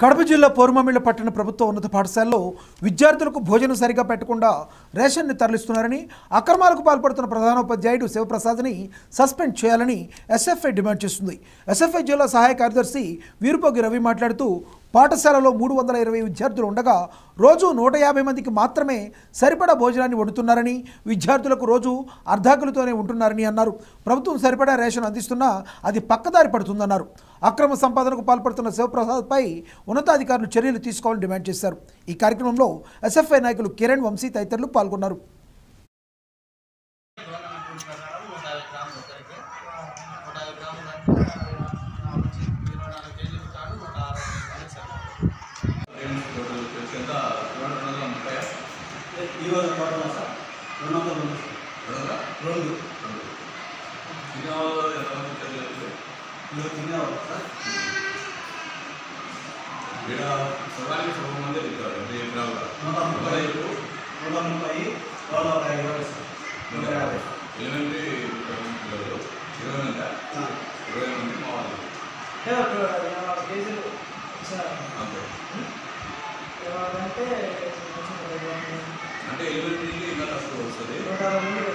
కడప జిల్లా పోరుమామిళ్ల పట్టణ ప్రభుత్వ ఉన్నత పాఠశాలలో విద్యార్థులకు భోజనం సరిగా పెట్టకుండా రేషన్ని తరలిస్తున్నారని అక్రమాలకు పాల్పడుతున్న ప్రధానోపాధ్యాయుడు శివప్రసాద్ని సస్పెండ్ చేయాలని ఎస్ఎఫ్ఐ డిమాండ్ చేస్తుంది ఎస్ఎఫ్ఐ జిల్లా సహాయ కార్యదర్శి వీరుపోగి రవి మాట్లాడుతూ పాఠశాలలో మూడు వందల ఇరవై విద్యార్థులు ఉండగా రోజు నూట యాభై మందికి మాత్రమే సరిపడా భోజనాన్ని వండుతున్నారని విద్యార్థులకు రోజు అర్ధాకులతోనే ఉంటున్నారని అన్నారు ప్రభుత్వం సరిపడా రేషన్ అందిస్తున్నా అది పక్కదారి పడుతుందన్నారు అక్రమ సంపాదనకు పాల్పడుతున్న శివప్రసాద్పై ఉన్నతాధికారులు చర్యలు తీసుకోవాలని డిమాండ్ చేశారు ఈ కార్యక్రమంలో ఎస్ఎఫ్ఐ నాయకులు కిరణ్ వంశీ తదితరులు పాల్గొన్నారు నూట యాభై గ్రాములు ఒకరికి నూట యాభై గ్రాములు అంటే నుంచి ఇరవై నాలుగు కేజీలు కాదు నూట అరవై గ్రాములు సార్ ఈరోజు టోటల్ సార్ రెండు వందల రెండు రెండు మీరు తినేవాళ్ళు సార్ నూట ముప్పై నూట ముప్పై వాళ్ళ ఒక ఇరవై సార్ నూట యాభై ఆ. అంటే ఒక ఇరవై నాలుగు కేజీలు సార్ ఇరవై నాలుగు అంటే కొంచెం ఇరవై నాలుగు. అంటే ఎలిమెంటరీ ఇంకా తక్కువ వస్తుంది నూట అరవై మంది